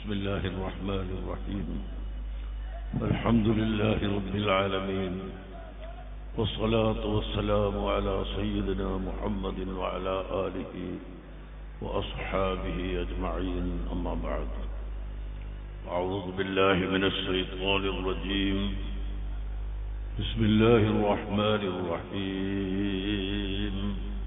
بسم الله الرحمن الرحيم الحمد لله رب العالمين والصلاة والسلام على سيدنا محمد وعلى آله وأصحابه أجمعين أما بعد أعوذ بالله من الشيطان الرجيم بسم الله الرحمن الرحيم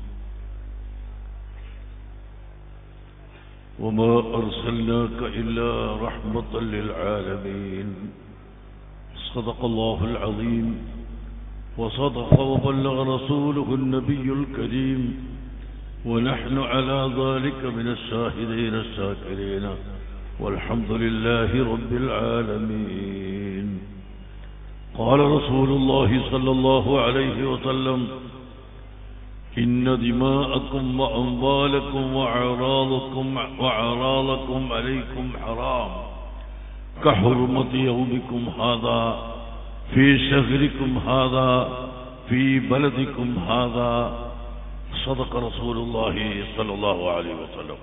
وما أرسلناك إلا رحمة للعالمين صدق الله العظيم وصدق وبلغ رسوله النبي الكريم ونحن على ذلك من الشاهدين الشاكرين والحمد لله رب العالمين قال رسول الله صلى الله عليه وسلم إن دماءكم وأموالكم وأعراضكم وأعراضكم عليكم حرام كحرمة يومكم هذا في شهركم هذا في بلدكم هذا صدق رسول الله صلى الله عليه وسلم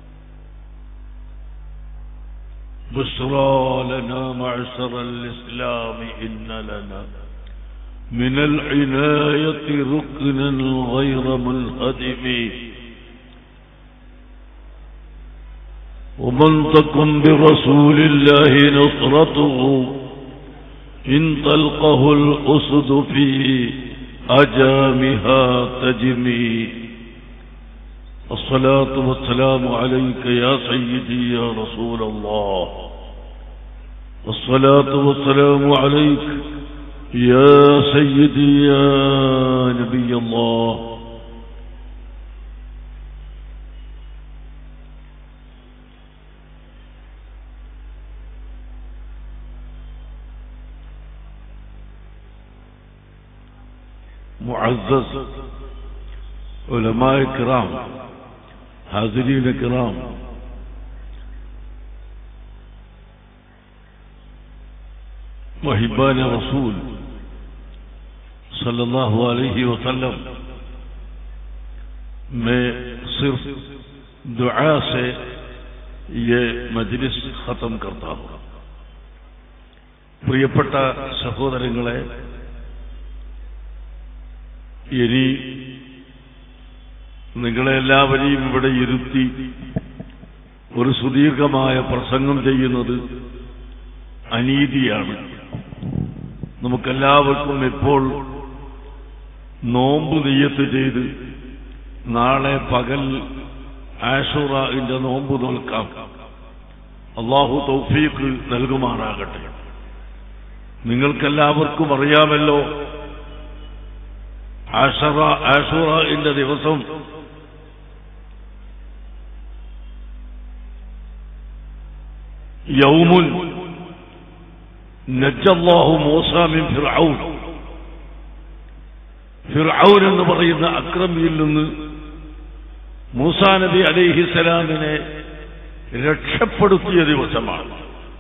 بشرى لنا معشر الإسلام إن لنا من العناية ركنا غير منهدم ومن تكن برسول الله نصرته إن تلقه الأسد في أجامها تجمي الصلاة والسلام عليك يا سيدي يا رسول الله الصلاة والسلام عليك يا سيدي يا نبي الله معزز علماء کرام حاضرین کرام محبان رسول صلی اللہ علیہ وسلم میں صرف دعا سے یہ മജ്ലിസ് ഖത്തം करता हूँ പ്രിയപ്പെട്ട സഹോദരങ്ങളെ ഇനി നിങ്ങളെല്ലാവരെയും ഇവിടെ ഇരുത്തി ഒരു സുദീർഘമായ പ്രസംഗം ചെയ്യുന്നത് അനീതിയാണ് നമുക്കെല്ലാവർക്കും ഇപ്പോൾ നോമ്പ് നെയ്യത്ത് ചെയ്ത് നാളെ പകൽ ആഷുറന്റെ നോമ്പ് നോൽക്കാം അള്ളാഹു തൗഫീഖ് നൽകുമാറാകട്ടെ നിങ്ങൾക്കെല്ലാവർക്കും അറിയാമല്ലോ ആഷറ ആഷുറന്റെ ദിവസം യൗമുൻ നജ്ജല്ലാഹു മൂസാമിൻ ഫിർഔൻ ഫിർഔൻ എന്ന് പറയുന്ന അക്രമിയിൽ നിന്ന് മൂസാ നബി അലിഹിസലാമിനെ രക്ഷപ്പെടുത്തിയ ദിവസമാണ്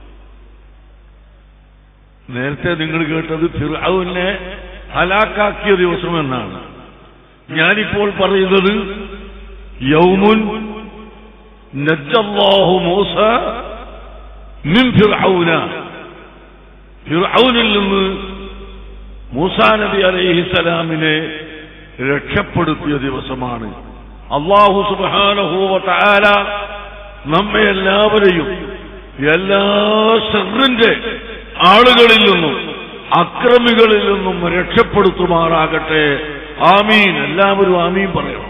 നേരത്തെ നിങ്ങൾ കേട്ടത് ഫിർഔനെ ഹലാക്കാക്കിയ ദിവസം എന്നാണ് ഞാനിപ്പോൾ പറയുന്നത് യൗമുൻ നജ്ജല്ലാഹു മൂസ മിൻ ഫിർഔന ഫിർഔനിൽ നിന്ന് മൂസാ നബി അലൈഹിസലാമിനെ രക്ഷപ്പെടുത്തിയ ദിവസമാണ് അള്ളാഹു സുബാനഹൂവ താര നമ്മെ എല്ലാവരെയും എല്ലാ ഷറിന്റെ ആളുകളിൽ നിന്നും അക്രമികളിൽ നിന്നും രക്ഷപ്പെടുത്തുമാറാകട്ടെ ആമീൻ എല്ലാവരും ആമീൻ പറയണം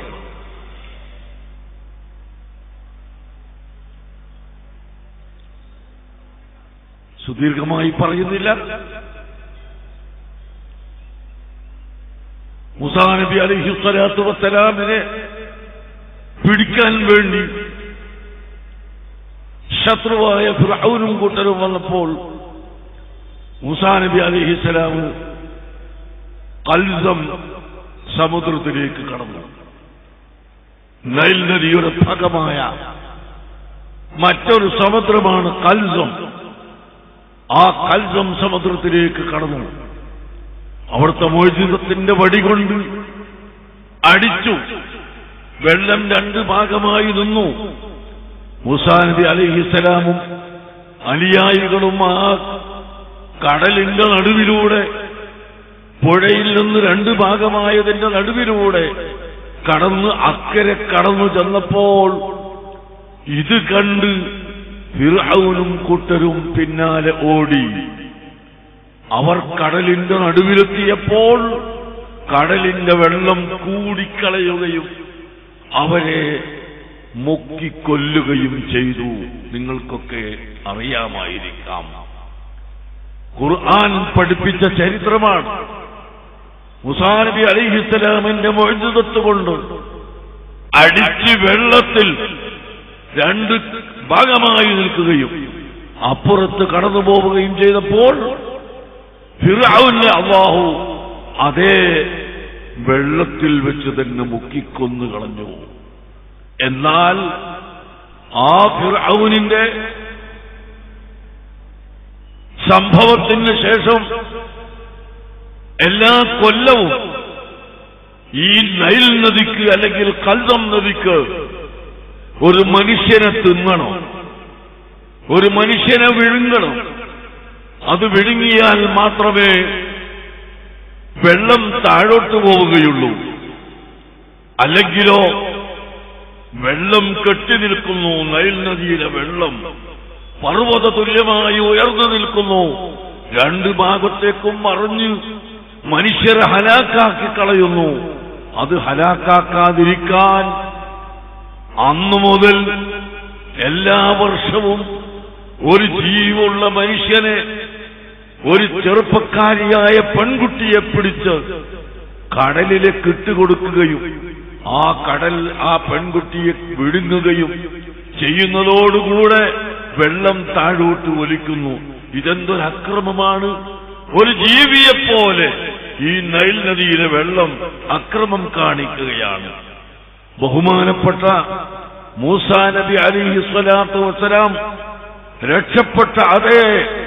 സുദീർഘമായി പറയുന്നില്ല മുസാ നബി അലൈഹി സ്വലാത്തു വസ്സലാമിനെ പിടിക്കാൻ വേണ്ടി ശത്രുവായ ഫിറൌനും കൂട്ടരും വന്നപ്പോൾ മൂസാ നബി അലിഹിസ്സലാം കൽസം സമുദ്രത്തിലേക്ക് കടന്നു നൈൽ നദിയുടെ ഭാഗമായ മറ്റൊരു സമുദ്രമാണ് കൽസം ആ കൽസം സമുദ്രത്തിലേക്ക് കടന്നു അവിടുത്തെ മോചിതത്തിന്റെ വടി കൊണ്ട് അടിച്ചു വെള്ളം രണ്ട് ഭാഗമായി നിന്നു മൂസാ നബി അലൈഹിസ്സലാമും അനുയായികളും ആ കടലിന്റെ നടുവിലൂടെ പുഴയിൽ നിന്ന് രണ്ട് ഭാഗമായതിന്റെ നടുവിലൂടെ കടന്ന് അക്കരെ കടന്നു ചെന്നപ്പോൾ ഇത് കണ്ട് ഫിർഔനും കൂട്ടരും പിന്നാലെ ഓടി അവർ കടലിന്റെ നടുവിലെത്തിയപ്പോൾ കടലിന്റെ വെള്ളം കൂടിക്കളയുകയും അവരെ മുക്കിക്കൊല്ലുകയും ചെയ്തു നിങ്ങൾക്കൊക്കെ അറിയാമായിരിക്കാം ഖുർആൻ പഠിപ്പിച്ച ചരിത്രമാണ് മുസാനബി അലിഹിസ്സലാമിന്റെ മൊഴിതത്ത് കൊണ്ട് അടിച്ച് വെള്ളത്തിൽ രണ്ട് ഭാഗമായി നിൽക്കുകയും അപ്പുറത്ത് കടന്നു പോവുകയും ചെയ്തപ്പോൾ ഫിറൌനെ അള്ളാഹു അതേ വെള്ളത്തിൽ വെച്ച് തന്നെ മുക്കിക്കൊന്നു കളഞ്ഞു എന്നാൽ ആ ഫിറൌനിന്റെ സംഭവത്തിന് ശേഷം എല്ലാ കൊല്ലവും ഈ നൈൽ നദിക്ക് അല്ലെങ്കിൽ കൽദം നദിക്ക് ഒരു മനുഷ്യനെ തിന്നണം ഒരു മനുഷ്യനെ വിഴുങ്ങണം അത് വിഴുങ്ങിയാൽ മാത്രമേ വെള്ളം താഴോട്ട് പോവുകയുള്ളൂ അല്ലെങ്കിലോ വെള്ളം കെട്ടി നിൽക്കുന്നു നൈൽ നദിയിലെ വെള്ളം പർവ്വത തുല്യമായി ഉയർന്നു നിൽക്കുന്നു രണ്ട് ഭാഗത്തേക്കും മറിഞ്ഞ് മനുഷ്യരെ ഹലാക്കാക്കി കളയുന്നു അത് ഹലാക്കാക്കാതിരിക്കാൻ അന്നു മുതൽ എല്ലാ വർഷവും ഒരു ജീവുള്ള മനുഷ്യനെ ഒരു ചെറുപ്പക്കാരിയായ പെൺകുട്ടിയെ പിടിച്ച് കടലിലേക്ക് ഇട്ടുകൊടുക്കുകയും ആ കടൽ ആ പെൺകുട്ടിയെ വിഴുങ്ങുകയും ചെയ്യുന്നതോടുകൂടെ വെള്ളം താഴോട്ട് ഒലിക്കുന്നു ഇതെന്തൊരു അക്രമമാണ് ഒരു ജീവിയെപ്പോലെ ഈ നൈൽ നദിയിലെ വെള്ളം അക്രമം കാണിക്കുകയാണ് ബഹുമാനപ്പെട്ട മൂസാ നബി അലിഹി സ്വലാത്തു വസ്സലാം രക്ഷപ്പെട്ട അതേ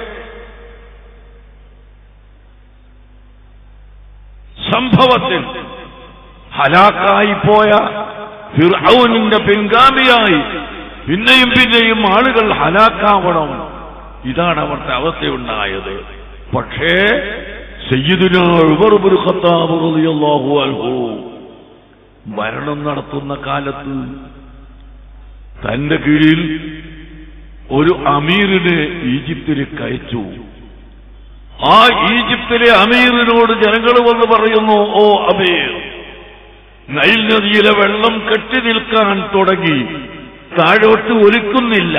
സംഭവത്തിൽ ഹലാക്കായി പോയ ഫിർഔനിന്റെ പിൻഗാമിയായി പിന്നെയും പിന്നെയും ആളുകൾ ഹലാക്കാവണം ഇതാണ് അവരുടെ അവസ്ഥയുണ്ടായത് പക്ഷേ സയ്യിദുന ഉമർ ഇബ്നു ഖത്താബ് റളിയല്ലാഹു അൻഹു ഭരണം നടത്തുന്ന കാലത്ത് തന്റെ കീഴിൽ ഒരു അമീറിനെ ഈജിപ്തിലേക്ക് അയച്ചു ആ ഈജിപ്തിലെ അമീറിനോട് ജനങ്ങൾ വന്ന് പറയുന്നു ഓ അമീർ നൈൽ നദിയിലെ വെള്ളം കെട്ടി നിൽക്കാൻ തുടങ്ങി താഴോട്ട് ഒലിക്കുന്നില്ല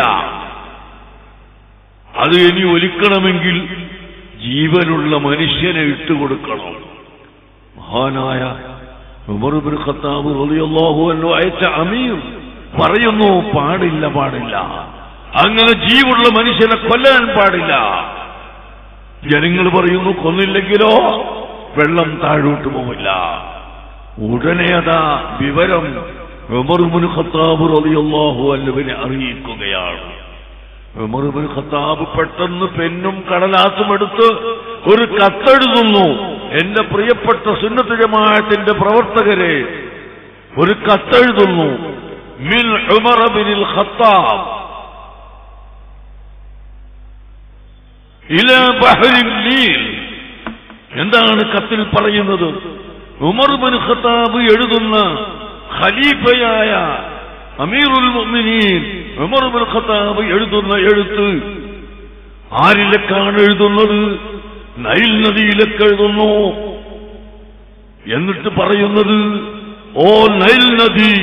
അത് ഇനി ഒലിക്കണമെങ്കിൽ ജീവനുള്ള മനുഷ്യനെ ഇട്ടുകൊടുക്കണം മഹാനായ ഉമർബിൻ ഖത്താബ് റളിയല്ലാഹു അൻഹു അയച്ച അമീർ പറയുന്നു പാടില്ല പാടില്ല അങ്ങനെ ജീവുള്ള മനുഷ്യനെ കൊല്ലാൻ പാടില്ല ജനങ്ങൾ പറയുന്നു കൊന്നില്ലെങ്കിലോ വെള്ളം താഴോട്ട് പോവില്ല ഉടനെ അതാ വിവരം ഉമർബിൻ ഖത്താബ് റളിയല്ലാഹു അൻഹുവിനെ അറിയിക്കുകയാണ് ഉമർബിൻ ഖത്താബ് പെട്ടെന്ന് പെന്നും കടലാസും എടുത്ത് ഒരു കത്തെഴുതുന്നു എന്റെ പ്രിയപ്പെട്ട സുന്നത്ത് ജമാഅത്തിന്റെ പ്രവർത്തകരെ ഒരു കത്തെഴുതുന്നു മിൻ ഉമർ ബിനിൽ ഖത്താബ് ഇല ബഹരിൻ നീൽ എന്താണ് കത്തിൽ പറയുന്നത് ഉമർ ബിൻ ഖത്താബ് എഴുതുന്ന ഖലീഫയായ അമീറുൽ മുഅ്മിനീൻ ഉമർ ബിൻ ഖത്താബ് എഴുതുന്ന എഴുത്ത് ആരിലേക്കാണ് എഴുതുന്നത് നൈൽ നദിയിലേക്ക് എഴുതുന്നു എന്നിട്ട് പറയുന്നത് ഓ നൈൽ നദി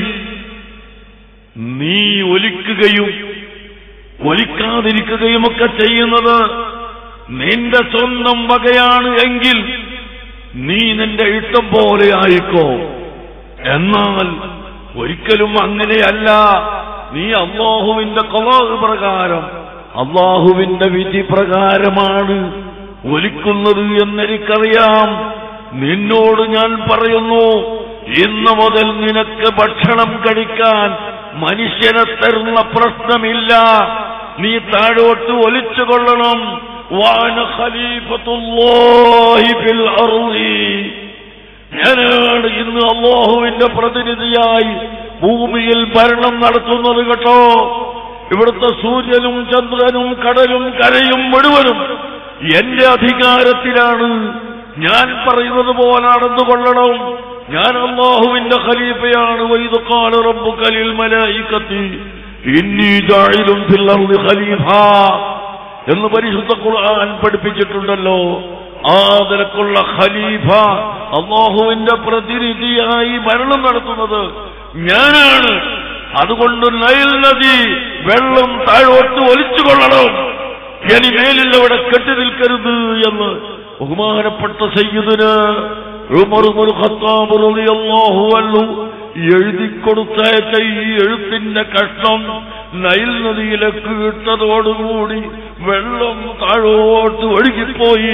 നീ ഒലിക്കുകയും ഒലിക്കാതിരിക്കുകയുമൊക്കെ ചെയ്യുന്നത് നിന്റെ സ്വന്തം വകയാണ് എങ്കിൽ നീ നിന്റെ ഇഷ്ടം പോലെ ആയിക്കോ എന്നാൽ ഒരിക്കലും അങ്ങനെയല്ല നീ അള്ളാഹുവിന്റെ കൊലാഹ് പ്രകാരം അള്ളാഹുവിന്റെ വിധി പ്രകാരമാണ് ഒലിക്കുന്നത് എന്നെനിക്കറിയാം നിന്നോട് ഞാൻ പറയുന്നു ഇന്ന് മുതൽ നിനക്ക് ഭക്ഷണം കഴിക്കാൻ മനുഷ്യനെ തരുന്ന പ്രശ്നമില്ല നീ താഴോട്ട് ഒലിച്ചുകൊള്ളണം വാന ഖലീഫത്തുല്ലാഹി ഫിൽ അർളി ഞാനാണ് ഇന്ന് അള്ളാഹുവിന്റെ പ്രതിനിധിയായി ഭൂമിയിൽ ഭരണം നടത്തുന്നത് കേട്ടോ ഇവിടുത്തെ സൂര്യനും ചന്ദ്രനും കടലും കരയും മുഴുവനും എന്റെ അധികാരത്തിലാണ് ഞാൻ പറയുന്നത് പോലെ നടന്നുകൊള്ളണം ഞാൻ അള്ളാഹുവിന്റെ ഖലീഫയാണ് വൈദുക്കാല റബ്ബു കലിൽ മലായിക്കത്തി ഇന്നീ ജായിലും ഫിൽ അർളി ഖലീഫ എന്ന് പരിശുദ്ധ ഖുർആൻ പഠിപ്പിച്ചിട്ടുണ്ടല്ലോ ആ നിലക്കുള്ള ഖലീഫ അള്ളാഹുവിന്റെ പ്രതിനിധിയായി ഭരണം നടത്തുന്നത് ഞാനാണ് അതുകൊണ്ട് നൈൽ നദി വെള്ളം താഴോട്ട് ഒലിച്ചുകൊള്ളണം ഇനി മേലിലവിടെ കെട്ടി നിൽക്കരുത് എന്ന് ബഹുമാനപ്പെട്ട സയ്യിദിന് ഉമർ ഇബ്നുൽ ഖത്താബ് റളിയല്ലാഹു അൻഹു എഴുതി കൊടുത്തയച്ച ഈ എഴുത്തിന്റെ കഷ്ണം നൈൽ നദിയിലേക്ക് ഇട്ടതോടുകൂടി വെള്ളം താഴോട്ട് ഒഴുകിപ്പോയി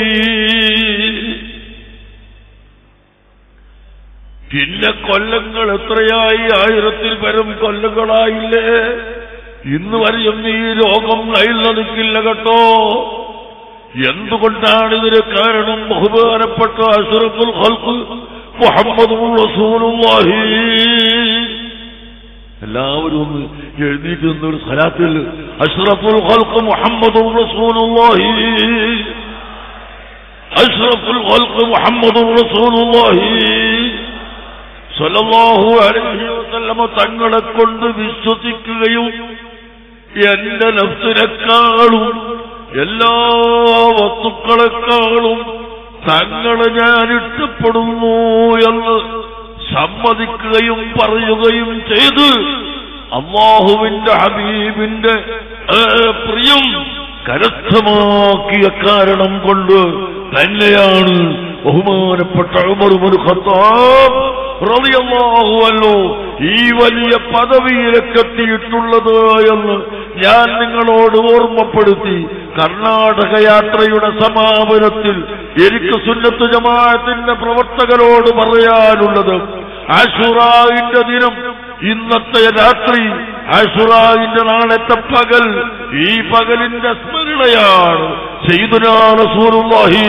പിന്നെ കൊല്ലങ്ങൾ എത്രയായി ആയിരത്തിൽ പരം കൊല്ലങ്ങളായില്ലേ ഇന്ന് വരെയും ഈ രോഗം നൈൽ നദിക്കില്ല കേട്ടോ എന്തുകൊണ്ടാണ് ഇതിന് കാരണം ബഹുമാനപ്പെട്ട അഷറഫുൽ ഹൽക്ക് മുഹമ്മദ് റസൂലുള്ളാഹി എല്ലാവരും ഒന്ന് എഴുന്നേറ്റ് നിന്നൊരു സ്ഥലത്തിൽ അഷ്റഫുൽ ഹൽക്ക് മുഹമ്മദ് റസൂലുള്ളാഹി അഷ്റഫുൽ ഹൽക്ക് മുഹമ്മദ് റസൂലുള്ളാഹി സല്ലല്ലാഹു അലൈഹി വസല്ലമ തങ്ങളെ കൊണ്ട് വിശ്വസിക്കുകയും എന്റെ നഫ്സിനെക്കാളും എല്ലാ വസ്തുക്കളെക്കാളും തങ്ങളെ ഞാൻ ഇഷ്ടപ്പെടുന്നു എന്ന് സമ്മതിക്കുകയും പറയുകയും ചെയ്ത് അള്ളാഹുവിന്റെ ഹബീബിന്റെ ഏ, പ്രിയം കരസ്ഥമാക്കിയ കാരണം കൊണ്ട് തന്നെയാണ് ബഹുമാനപ്പെട്ട ഉമറുമൊരു ഖത്താബ് റളിയല്ലാഹു അൻഹു ഈ വലിയ പദവിയിലേക്ക് എത്തിയിട്ടുള്ളത് എന്ന് ഞാൻ നിങ്ങളോട് ഓർമ്മപ്പെടുത്തി കർണാടക യാത്രയുടെ സമാപനത്തിൽ എനിക്ക് സുന്നത്ത് ജമാഅത്തിന്റെ പ്രവർത്തകരോട് പറയാനുള്ളത് ആഷുറായിന്റെ ദിനം ഇന്നത്തെ രാത്രി ആഷുറായിന്റെ നാളത്തെ പകൽ ഈ പകലിന്റെ സ്മരണയാണ് ചെയ്തുനാ റസൂലുള്ളാഹി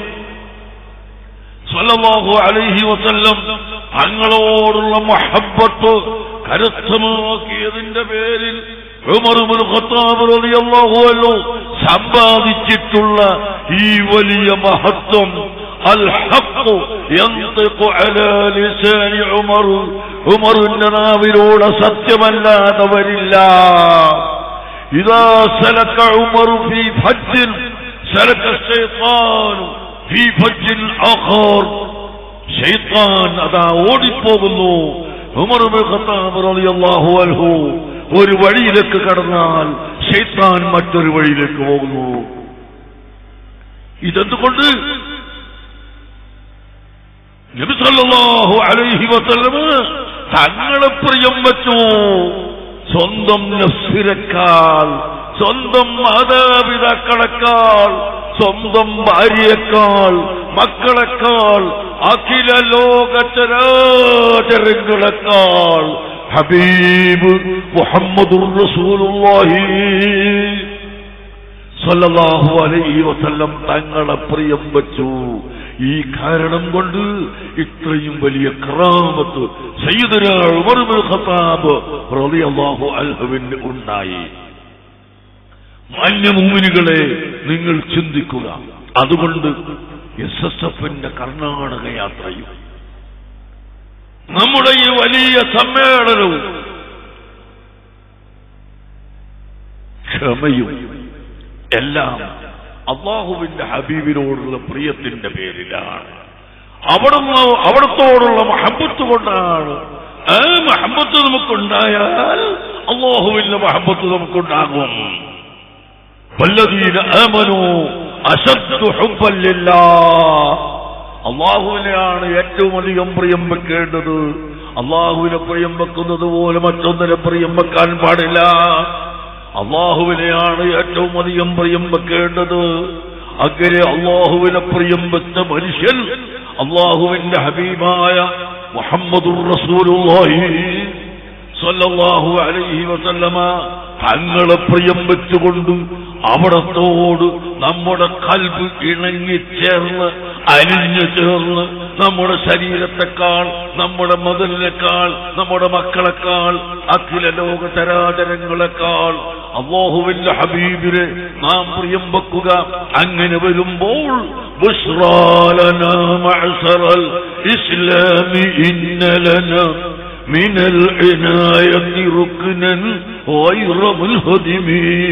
സല്ലല്ലാഹു അലൈഹി വസല്ലം തങ്ങളോടുള്ള മഹബത്ത് കരസ്ഥമാക്കിയതിന്റെ പേരിൽ ഉമർ ഇബ്നു ഖത്താബ് റളിയല്ലാഹു അൻഹു സമ്പാദിച്ചിട്ടുള്ള ഈ വലിയ മഹത്വം الحق ينطق على لسان عمر ഉമറിന്റെ നാവിലൂടെ സത്യമല്ലാതെ വരില്ല إذا سلك عمر في فج سلك الشيطان في فج آخر ഷെയ്ത്താൻ അതാ ഓടിപ്പോകുന്നു ഉമർ ഇബ്നു ഖത്താബ് റളിയല്ലാഹു അൻഹു ഒരു വഴിയിലേക്ക് കടന്നാൽ ഷെയ്ത്താൻ മറ്റൊരു വഴിയിലേക്ക് പോകുന്നു ഇതെന്തുകൊണ്ട് നബി സല്ലല്ലാഹു അലൈഹി വസല്ലമ തങ്ങളെ പ്രിയം വെച്ചു സ്വന്തം നഫ്സിനേക്കാൾ സ്വന്തം മാതാപിതാക്കളെക്കാൾ സ്വന്തം ഭാര്യയെക്കാൾ മക്കളെക്കാൾ അഖില ലോക ചരാചരങ്ങളെക്കാൾ ഹബീബ് മുഹമ്മദുർ റസൂലുള്ളാഹി സല്ലല്ലാഹു അലൈഹി വസല്ലം തങ്ങളെ പ്രിയം വച്ചു ഈ കാരണം കൊണ്ട് ഇത്രയും വലിയ ക്രാമത്ത് സയ്യിദുന ഉമർ ഇബ്നുൽ ഖത്താബ് റളിയല്ലാഹു അൻഹുവിന് ഉണ്ടായി മാന്യമൂമിനുകളെ നിങ്ങൾ ചിന്തിക്കുക അതുകൊണ്ട് എസ് എസ് എഫിന്റെ കർണാടക യാത്രയും നമ്മുടെ ഈ വലിയ സമ്മേളനവും ക്ഷമയും എല്ലാം അള്ളാഹുവിന്റെ ഹബീബിനോടുള്ള പ്രിയത്തിന്റെ പേരിലാണ് അവിടുന്ന് അവിടത്തോടുള്ള മഹബത്ത് കൊണ്ടാണ് ആ മഹബത്ത് നമുക്കുണ്ടായാൽ അള്ളാഹുവിന്റെ മഹബത്ത് നമുക്കുണ്ടാകും വല്ലതീന ആമനു അശദ്ദു ഹുബ്ബൻ ലില്ലാഹ് അള്ളാഹുവിനെയാണ് ഏറ്റവും അധികം പ്രിയം വെക്കേണ്ടത് അള്ളാഹുവിനെ പ്രിയം വെക്കുന്നത് പോലെ മറ്റൊന്നിനെ പ്രിയം വെക്കാൻ പാടില്ല അള്ളാഹുവിനെയാണ് ഏറ്റവും അധികം പ്രിയം വെക്കേണ്ടത് അങ്ങനെ അള്ളാഹുവിനെ പ്രിയം വെച്ച മനുഷ്യൻ അള്ളാഹുവിന്റെ ഹബീബായ മുഹമ്മദുർ റസൂലുള്ളാഹി സല്ലല്ലാഹു അലൈഹി വസല്ലമ തങ്ങളെ പ്രിയം വെച്ചുകൊണ്ട് അവിടത്തോട് നമ്മുടെ കൽബ് ഇണങ്ങിച്ചേർന്ന് അലിഞ്ഞു ചേർന്ന് നമ്മുടെ ശരീരത്തെക്കാൾ നമ്മുടെ മതിലിനേക്കാൾ നമ്മുടെ മക്കളെക്കാൾ അഖില ലോക ചരാചരങ്ങളെക്കാൾ അള്ളാഹുവിന്റെ ഹബീബിനെ നാം പ്രിയം വെക്കുക അങ്ങനെ വരുമ്പോൾ ബുഷ്റാലനാ മഅ്ശറൽ ഇസ്ലാമി ഇന്ന ലനാ من العناية ركنا غير منهدم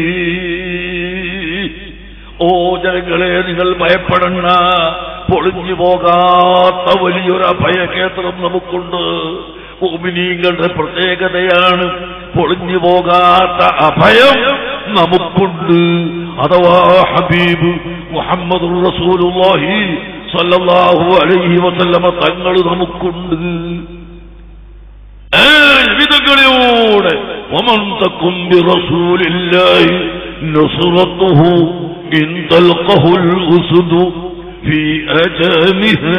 ഓ ജനങ്ങളെ നിങ്ങൾ ഭയപ്പെടണ്ട പൊളിഞ്ഞു പോകാത്ത വലിയൊരു അഭയക്ഷേത്രം നമുക്കുണ്ട് ഭൂമിനീങ്ങളുടെ പ്രത്യേകതയാണ് പൊളിഞ്ഞു പോകാത്ത അഭയം നമുക്കുണ്ട് അഥവാ ഹബീബ് മുഹമ്മദ് റസൂലുള്ളാഹി സല്ലല്ലാഹു അലൈഹി വസല്ലമ തങ്ങൾ നമുക്കുണ്ട് വിധങ്ങളിലൂടെ ومن تكن برسول الله نصرته إن تلقه الأسد في أجامها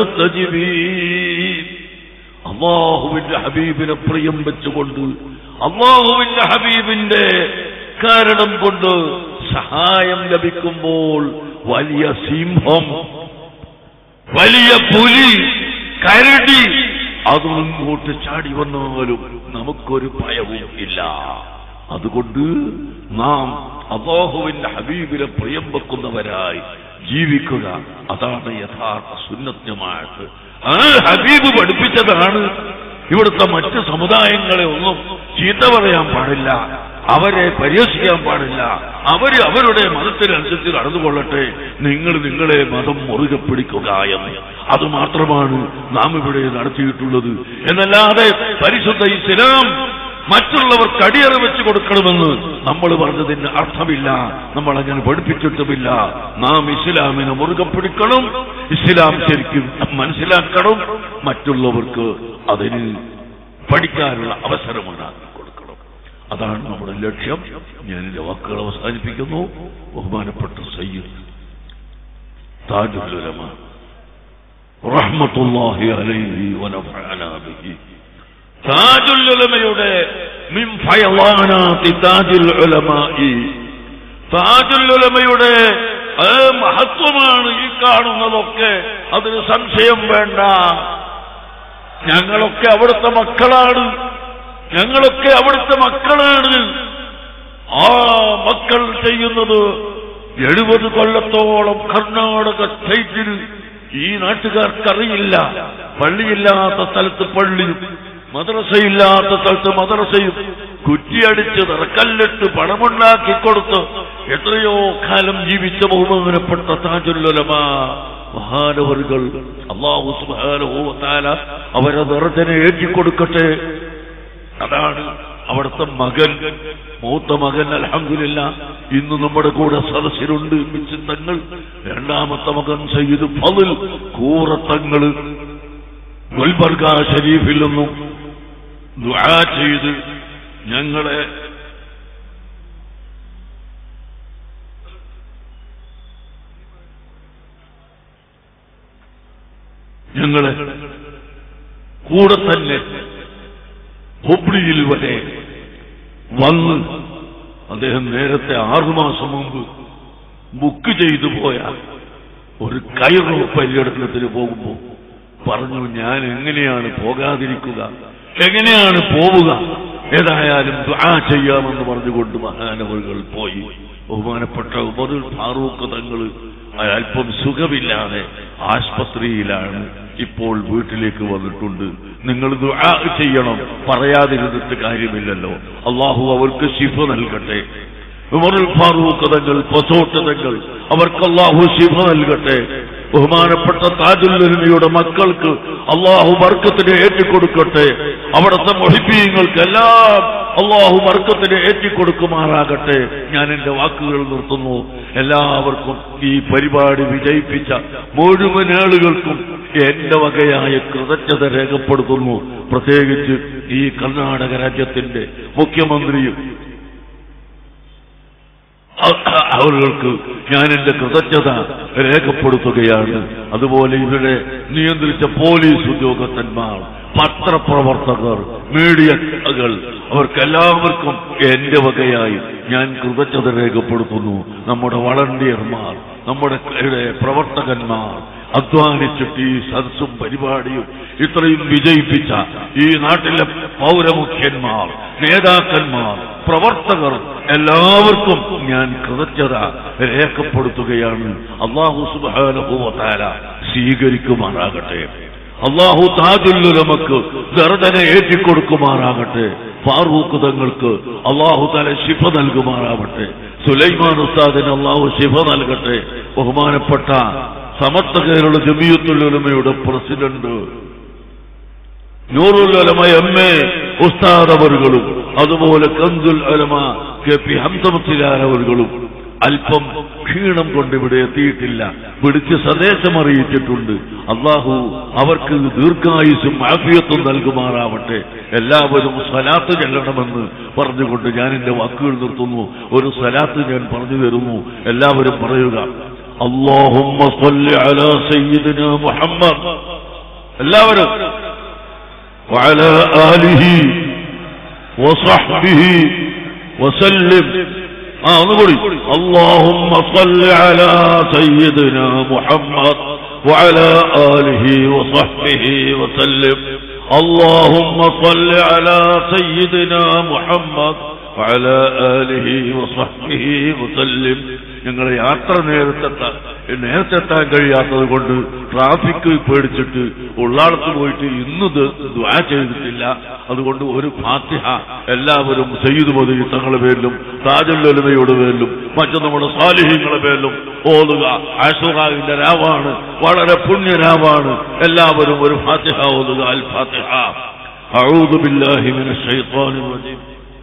تجبين അള്ളാഹുവിന്റെ ഹബീബിനെ പ്രിയം വെച്ചുകൊണ്ട് അള്ളാഹുവിന്റെ ഹബീബിന്റെ കാരണം കൊണ്ട് സഹായം ലഭിക്കുമ്പോൾ വലിയ സിംഹം വലിയ പുലി കരടി അതും ഇങ്ങോട്ട് ചാടി വന്നാലും നമുക്കൊരു ഭയവും ഇല്ല അതുകൊണ്ട് നാം അള്ളാഹുവിന്റെ ഹബീബിനെ പ്രിയം വെക്കുന്നവരായി ജീവിക്കുക അതാണ് യഥാർത്ഥ സുന്നത്യമായിട്ട് ആ ഹബീബ് പഠിപ്പിച്ചതാണ് ഇവിടുത്തെ മറ്റ് സമുദായങ്ങളെ ഒന്നും ചീത്ത പറയാൻ പാടില്ല അവരെ പരിഹസിക്കാൻ പാടില്ല അവര് അവരുടെ മതത്തിനനുസരിച്ച് നടന്നുകൊള്ളട്ടെ നിങ്ങൾ നിങ്ങളെ മതം മുറുകെ പിടിക്കുക എന്ന് അത് മാത്രമാണ് നാം ഇവിടെ നടത്തിയിട്ടുള്ളത് എന്നല്ലാതെ പരിശുദ്ധ ഇസ്ലാം മറ്റുള്ളവർക്ക് അടിയറ വെച്ച് കൊടുക്കണമെന്ന് നമ്മൾ പറഞ്ഞതിന് അർത്ഥമില്ല നമ്മൾ അങ്ങനെ പഠിപ്പിച്ചിട്ടുമില്ല നാം ഇസ്ലാമിനെ മുറുകെ പിടിക്കണം ഇസ്ലാം ശരിക്കും മനസ്സിലാക്കണം മറ്റുള്ളവർക്ക് അതിന് പഠിക്കാനുള്ള അവസരമുണ്ടാക്കി കൊടുക്കണം അതാണ് നമ്മുടെ ലക്ഷ്യം ഞാൻ എന്റെ വാക്കുകൾ അവസാനിപ്പിക്കുന്നു ബഹുമാനപ്പെട്ട സയ്യിദ് താജുലുലമ റഹ്മത്തുല്ലാഹി അലൈഹി വനഫഅനാ ബിഹി താജുലുലമയുടെ മിൻ ഫയളാനാതി താജുൽ ഉലമായി താജുൽ ഉലമയുടെ ആ മഹത്വമാണ് ഈ കാണുന്നതൊക്കെ അതിന് സംശയം വേണ്ട ഞങ്ങളൊക്കെ അവിടുത്തെ മക്കളാണ് ഞങ്ങളൊക്കെ അവിടുത്തെ മക്കളാണ് ആ മക്കൾ ചെയ്യുന്നത് എഴുപത് കൊല്ലത്തോളം കർണാടക സ്റ്റേറ്റിൽ ഈ നാട്ടുകാർക്കറിയില്ല പള്ളിയില്ലാത്ത സ്ഥലത്ത് പള്ളിയും മദ്രസയില്ലാത്ത സ്ഥലത്ത് മദ്രസയും കുറ്റിയടിച്ച് നിറക്കല്ലിട്ട് പണമുണ്ടാക്കി കൊടുത്ത് എത്രയോ കാലം ജീവിച്ച ബഹുമാനപ്പെട്ട താജുല്ലമ മഹാനവറുകൾ അള്ളാഹു സുബാനുഭവത്താല അവരെ നിറഞ്ഞനെ ഏറ്റിക്കൊടുക്കട്ടെ അതാണ് അവിടുത്തെ മകൻ മൂത്ത മകൻ അലഹമില്ല ഇന്ന് നമ്മുടെ കൂടെ സദസ്സിലുണ്ട് മിച്ചത്തങ്ങൾ രണ്ടാമത്തെ മകൻ സയ്യിദ് ഫതിൽ കൂറത്തങ്ങള് ഗുൽബർഗ ഷരീഫിൽ നിന്നും ദുആ ചെയ്ത് ഞങ്ങളെ ഞങ്ങളെ കൂടെ തന്നെ ഹുബ്ലിയിൽ വരെ വന്ന് അദ്ദേഹം നേരത്തെ ആറുമാസം മുമ്പ് ബുക്ക് ചെയ്തു പോയ ഒരു കയറോ പര്യടനത്തിന് പോകുമ്പോൾ പറഞ്ഞു ഞാൻ എങ്ങനെയാണ് പോകാതിരിക്കുക എങ്ങനെയാണ് പോവുക ഏതായാലും ദുആ ചെയ്യാമെന്ന് പറഞ്ഞുകൊണ്ട് മഹാനവറുകൾ പോയി ബഹുമാനപ്പെട്ട ഉമറുൽ ഫാറൂഖ് തങ്ങൾ അല്പം സുഖമില്ലാതെ ആശുപത്രിയിലാണ് ഇപ്പോൾ വീട്ടിലേക്ക് വന്നിട്ടുണ്ട് നിങ്ങൾ ദുആ ചെയ്യണം പറയാതിരുന്നിട്ട് കാര്യമില്ലല്ലോ അള്ളാഹു അവർക്ക് ശിഫ നൽകട്ടെ ഉമറുൽ ഫാറൂഖ് തങ്ങൾ പസോട്ട് തങ്ങൾ അവർക്ക് അള്ളാഹു ശിഫ നൽകട്ടെ ബഹുമാനപ്പെട്ട താജുല്ലുലമയുടെ മക്കൾക്ക് അള്ളാഹു വർക്കത്തിന് ഏറ്റിക്കൊടുക്കട്ടെ അവിടുത്തെ മൊഹിബീങ്ങൾക്ക് എല്ലാം അള്ളാഹു വർക്കത്തിന് ഏറ്റിക്കൊടുക്കുമാറാകട്ടെ ഞാൻ എന്റെ വാക്കുകൾ നിർത്തുന്നു എല്ലാവർക്കും ഈ പരിപാടി വിജയിപ്പിച്ച മുഴുവൻ ആളുകൾക്കും എന്റെ വകയായ കൃതജ്ഞത രേഖപ്പെടുത്തുന്നു പ്രത്യേകിച്ച് ഈ കർണാടക രാജ്യത്തിന്റെ മുഖ്യമന്ത്രിയും അവർക്ക് ഞാൻ എന്റെ കൃതജ്ഞത രേഖപ്പെടുത്തുകയാണ് അതുപോലെ ഇവരെ നിയന്ത്രിച്ച പോലീസ് ഉദ്യോഗസ്ഥന്മാർ പത്രപ്രവർത്തകർ മീഡിയകൾ അവർക്കെല്ലാവർക്കും എന്റെ വകയായി ഞാൻ കൃതജ്ഞത രേഖപ്പെടുത്തുന്നു നമ്മുടെ വളണ്ടിയർമാർ നമ്മുടെ ഇവിടെ പ്രവർത്തകന്മാർ അധ്വാനിച്ചിട്ട് ഈ സദസ്സും പരിപാടിയും ഇത്രയും വിജയിപ്പിച്ച ഈ നാട്ടിലെ പൗരമുഖ്യന്മാർ നേതാക്കന്മാർ പ്രവർത്തകർ എല്ലാവർക്കും ഞാൻ കൃതജ്ഞത രേഖപ്പെടുത്തുകയാണ് അള്ളാഹു സുബാനുഭവത്താല സ്വീകരിക്കുമാറാകട്ടെ അള്ളാഹു താജുല്ലുലമക്ക് ദർദനെ ഏറ്റിക്കൊടുക്കുമാറാകട്ടെ ഫാറൂഖ് തങ്ങൾക്ക് അള്ളാഹു തല ശിഫ നൽകുമാറാവട്ടെ സുലൈമാൻ ഉസ്താദിന് അള്ളാഹു ശിഫ നൽകട്ടെ ബഹുമാനപ്പെട്ട സമസ്ത കേരള ജമിയത്തുല്ലുലമയുടെ പ്രസിഡന്റ് നൂറുൽ അലമ എം എ ഉസ്താദ് അവറുകളും അതുപോലെ കന്തുൽ അലമ കെ പി ഹംസമത്തിലാരവറുകളും അല്പം ക്ഷീണം കൊണ്ട് ഇവിടെ എത്തിയിട്ടില്ല പിടിച്ച് സന്ദേശം അറിയിച്ചിട്ടുണ്ട് അള്ളാഹു അവർക്ക് ദീർഘായുസും ആഫിയത്തും നൽകുമാറാവട്ടെ എല്ലാവരും സലാത്ത് ചെല്ലണമെന്ന് പറഞ്ഞുകൊണ്ട് ഞാൻ എന്റെ വാക്കുകൾ നിർത്തുന്നു ഒരു സലാത്ത് ഞാൻ പറഞ്ഞു തരുന്നു എല്ലാവരും പറയുക اللهم صل على سيدنا محمد എല്ലാവരും وعلى آله وصحبه وسلم آه نقول اللهم صل على سيدنا محمد وعلى آله وصحبه وسلم اللهم صل على سيدنا محمد وعلى آله وصحبه وسلم ഞങ്ങളെ യാത്ര നേരത്തെത്താൻ നേരത്തെത്താൻ കഴിയാത്തത് കൊണ്ട് ട്രാഫിക് പേടിച്ചിട്ട് ഉള്ളാടത്ത് പോയിട്ട് ഇന്ന് ദ്വാ ചെയ്തിട്ടില്ല അതുകൊണ്ട് ഒരു ഫാത്തിഹ എല്ലാവരും സയ്യിദ് മതി തങ്ങളുടെ പേരിലും താജുല്ലൊലുമയുടെ പേരിലും മറ്റു നമ്മുടെ സാലിഹ്യങ്ങളുടെ പേരിലും ഓതുക ആഷുറാവിന്റെ രാവാണ് വളരെ പുണ്യരാവാണ് എല്ലാവരും ഒരു ഫാത്തിഹ ഓതുക അൽ ഫാത്തിഹ أعوذ بالله من الشيطان الرجيم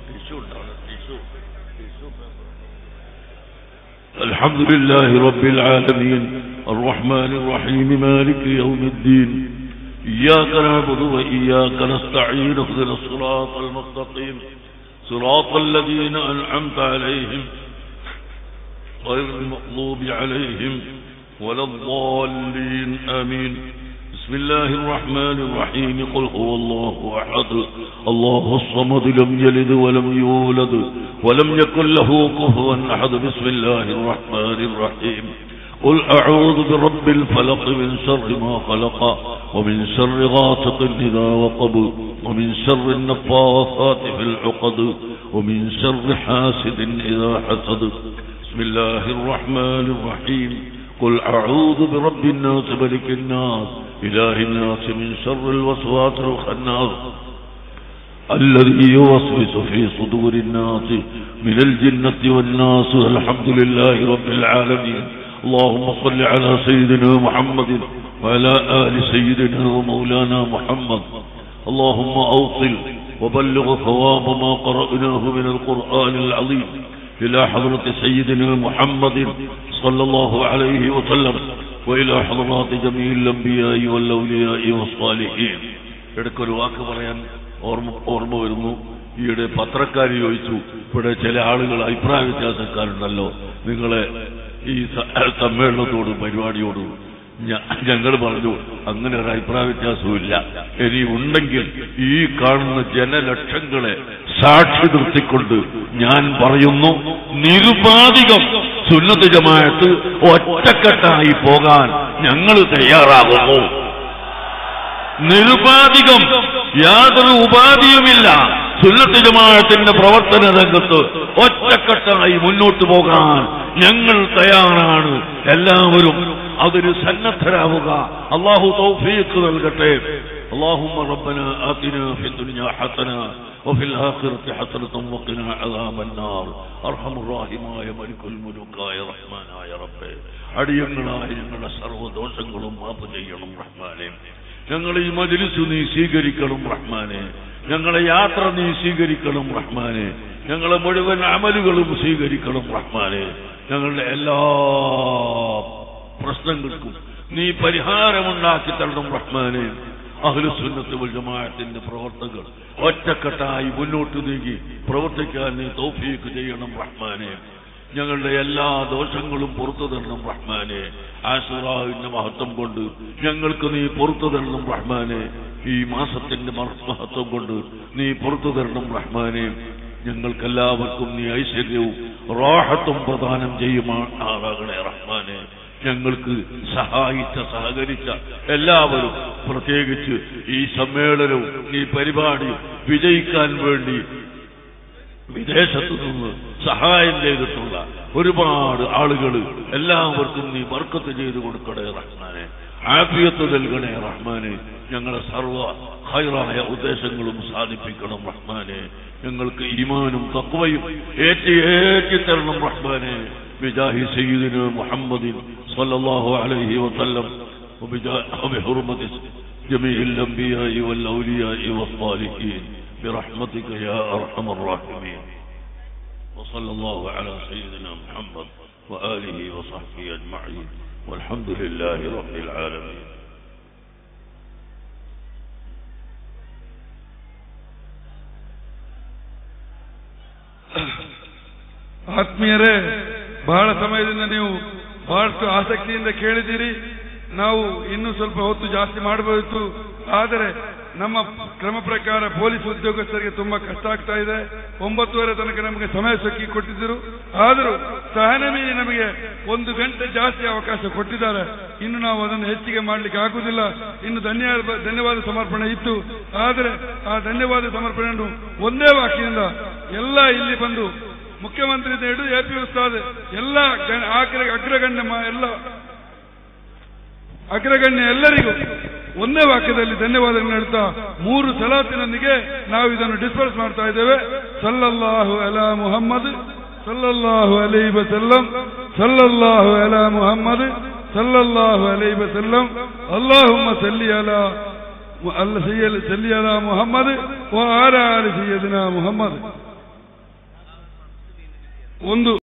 الحمد لله رب العالمين الرحمن الرحيم مالك يوم الدين إياك نعبد وإياك نستعين اهدنا الصراط المستقيم صراط الذين أنعمت عليهم غير المغضوب عليهم ولا الضالين آمين بسم الله الرحمن الرحيم قل هو الله أحد الله الصمد لم يلد ولم يولد ولم يكن له كفوا أحد بسم الله الرحمن الرحيم قل أعوذ برب الفلق من شر ما خلق ومن شر غاسق إذا وقب ومن شر النفاثات في العقد ومن شر حاسد إذا حسد بسم الله الرحمن الرحيم قل أعوذ برب الناس ملك الناس إله الناس من شر الوسواس الخناس الذي يوسوس في صدور الناس من الجنة والناس الحمد لله رب العالمين اللهم صل على سيدنا محمد وعلى آل سيدنا ومولانا محمد اللهم أوصل وبلغ ثواب ما قرأناه من القرآن العظيم إلى حضرة سيدنا محمد صلى الله عليه وسلم وإلى حضرات جميع الأنبياء والأولياء والصالحين ഇടയ്ക്കൊരു വാക്ക് പറയാൻ ഓർമ്മ ഓർമ്മ വരുന്നു ഈയിടെ പത്രക്കാർ ചോദിച്ചു ഇവിടെ ചില ആളുകൾ അഭിപ്രായ വ്യത്യാസക്കാരുണ്ടല്ലോ നിങ്ങളെ ഈ സ- സമ്മേളനത്തോടും പരിപാടിയോടും ഞങ്ങൾ പറഞ്ഞു അങ്ങനെ ഒരു അഭിപ്രായ വ്യത്യാസവുമില്ല ഇനി ഉണ്ടെങ്കിൽ ഈ കാണുന്ന ജനലക്ഷങ്ങളെ സാക്ഷി നിർത്തിക്കൊണ്ട് ഞാൻ പറയുന്നു നിരുപാധികം സുന്നത്ത് ജമാഅത്ത് ഒറ്റക്കെട്ടായി പോകാൻ ഞങ്ങൾ തയ്യാറാകുന്നു നിരുപാധികം യാതൊരു ഉപാധിയുമില്ല സുന്നത്ത് ജമാഅത്തിന്റെ പ്രവർത്തന രംഗത്ത് ഒറ്റക്കെട്ടായി മുന്നോട്ട് പോകാൻ ഞങ്ങൾ തയ്യാറാണ് എല്ലാവരും അതിന് സന്നദ്ധരാവുക അള്ളാഹു തൗഫീഖ് നൽകട്ടെ اللهم ربنا آتنا في الدنيا حسنة وفي الآخرة حسنة وقنا عذاب النار أرحم الراحماയ മലിക്കുൽ മുലുക്കായ റഹ്മാനായ റബ്ബേ അടിയങ്ങളായ ഞങ്ങളുടെ സർവ്വദോഷങ്ങളും മാപ്പ് ചെയ്യണം റഹ്മാനെ ഞങ്ങൾ ഈ മജ്ലിസ് നീ സ്വീകരിക്കണം റഹ്മാനെ ഞങ്ങളെ യാത്ര നീ സ്വീകരിക്കണം റഹ്മാനെ ഞങ്ങളെ മുഴുവൻ അമലുകളും സ്വീകരിക്കണം റഹ്മാനെ ഞങ്ങളുടെ എല്ലാ പ്രശ്നങ്ങൾക്കും നീ പരിഹാരമുണ്ടാക്കി തരണം റഹ്മാനെ അഹ്ലുസുന്നത്ത് വൽ ജമാഅത്തിന്റെ പ്രവർത്തകർ ഒറ്റക്കെട്ടായി മുന്നോട്ട് നീങ്ങി പ്രവർത്തിക്കാൻ നീ തൗഫീക്ക് ചെയ്യണം റഹ്മാനെ ഞങ്ങളുടെ എല്ലാ ദോഷങ്ങളും പുറത്തു തരണം റഹ്മാനെ ആസുറാവിന്റെ മഹത്വം കൊണ്ട് ഞങ്ങൾക്ക് നീ പുറത്തു തരണം റഹ്മാനെ ഈ മാസത്തിന്റെ മഹ- മഹത്വം കൊണ്ട് നീ പുറത്തു തരണം റഹ്മാനെ ഞങ്ങൾക്കെല്ലാവർക്കും നീ ഐശ്വര്യവും റാഹത്തും പ്രദാനം ചെയ്യുമാറാകണേ റഹ്മാനെ ഞങ്ങൾക്ക് സഹായിച്ച സഹകരിച്ച എല്ലാവരും പ്രത്യേകിച്ച് ഈ സമ്മേളനവും ഈ പരിപാടിയും വിജയിക്കാൻ വേണ്ടി വിദേശത്തു നിന്ന് സഹായം ചെയ്തിട്ടുള്ള ഒരുപാട് ആളുകൾ എല്ലാവർക്കും നീ വർക്കത്ത് ചെയ്തു കൊടുക്കണേ റഹ്മാനെ ആഫിയത്ത് നൽകണേ റഹ്മാനെ ഞങ്ങളെ സർവ ഹൈറായ ഉദ്ദേശങ്ങളും സാധിപ്പിക്കണം റഹ്മാനെ ഞങ്ങൾക്ക് ഈമാനും തക്വയും ഏറ്റി ഏറ്റി തരണം റഹ്മാനെ ബിജാഹി സയ്യിദിന മുഹമ്മദിൻ സല്ലല്ലാഹു അലൈഹി വസല്ലം وبجاه- وبحرمة جميع الأنبياء والأولياء والصالحين برحمتك يا أرحم الراحمين وصلى الله على سيدنا محمد وآله وصحبه أجمعين والحمد لله رب العالمين ಆತ್ಮೀಯರೇ ಬಹಳ ಸಮಯದಿಂದ ನೀವು ಬಹಳಷ್ಟು ಆಸಕ್ತಿಯಿಂದ ಕೇಳಿದ್ದೀರಿ ನಾವು ಇನ್ನೂ ಸ್ವಲ್ಪ ಹೊತ್ತು ಜಾಸ್ತಿ ಮಾಡಬಹುದಿತ್ತು ಆದರೆ ನಮ್ಮ ಕ್ರಮ ಪ್ರಕಾರ ಪೊಲೀಸ್ ಉದ್ಯೋಗಸ್ಥರಿಗೆ ತುಂಬಾ ಕಷ್ಟ ಆಗ್ತಾ ಇದೆ ಒಂಬತ್ತುವರೆ ತನಕ ನಮಗೆ ಸಮಯ ಸೊಕ್ಕಿ ಕೊಟ್ಟಿದ್ದರು ಆದರೂ ಸಹನೆ ಮೀರಿ ನಮಗೆ ಒಂದು ಗಂಟೆ ಜಾಸ್ತಿ ಅವಕಾಶ ಕೊಟ್ಟಿದ್ದಾರೆ ಇನ್ನು ನಾವು ಅದನ್ನು ಹೆಚ್ಚಿಗೆ ಮಾಡಲಿಕ್ಕೆ ಆಗುವುದಿಲ್ಲ ಇನ್ನು ಧನ್ಯವಾದ ಧನ್ಯವಾದ ಸಮರ್ಪಣೆ ಇತ್ತು ಆದರೆ ಆ ಧನ್ಯವಾದ ಸಮರ್ಪಣೆಯನ್ನು ಒಂದೇ ವಾಕ್ಯದಿಂದ ಎಲ್ಲ ಇಲ್ಲಿ ಬಂದು ಮುಖ್ಯಮಂತ್ರಿ ಹಿಡಿದು ಎ ಪಿ ಉಸ್ತಾದ್ ಎಲ್ಲ ಗಣ- ಅಗ್ರ ಅಗ್ರಗಣ್ಯ ಮ- ಎಲ್ಲ ಅಗ್ರಗಣ್ಯ ಎಲ್ಲರಿಗೂ ಒಂದೇ ವಾಕ್ಯದಲ್ಲಿ ಧನ್ಯವಾದಗಳನ್ನು ಹೇಳ್ತಾ ಮೂರು ಸಲಾತಿನೊಂದಿಗೆ ನಾವು ಇದನ್ನು ಡಿಸ್ಪರ್ಸ್ ಮಾಡ್ತಾ ಇದ್ದೇವೆ ಸಲ್ಲಲ್ಲಾಹು ಅಲಾ ಮುಹಮ್ಮದ್ ಸಲ್ಲಲ್ಲಾಹು ಅಲೈ ವಸಲ್ಲಂ ಸಲ್ಲಲ್ಲಾಹು ಅಲಾ ಮುಹಮ್ಮದ್ ಸಲ್ಲಲ್ಲಾಹು ಅಲೈ ವಸಲ್ಲಂ ಅಲ್ಲಾಹುಮ್ಮ ಸಲ್ಲಿ ಅಲಾ ಅಲ್ಲ ಸಯ್ಯಲ್ ಸಲ್ಲಿ ಅಲಾ ಮುಹಮ್ಮದ್ ಓ ಆರ ಆಲಿ ಸಯ್ಯದಿನ ಮುಹಮ್ಮದ್ ಒಂದು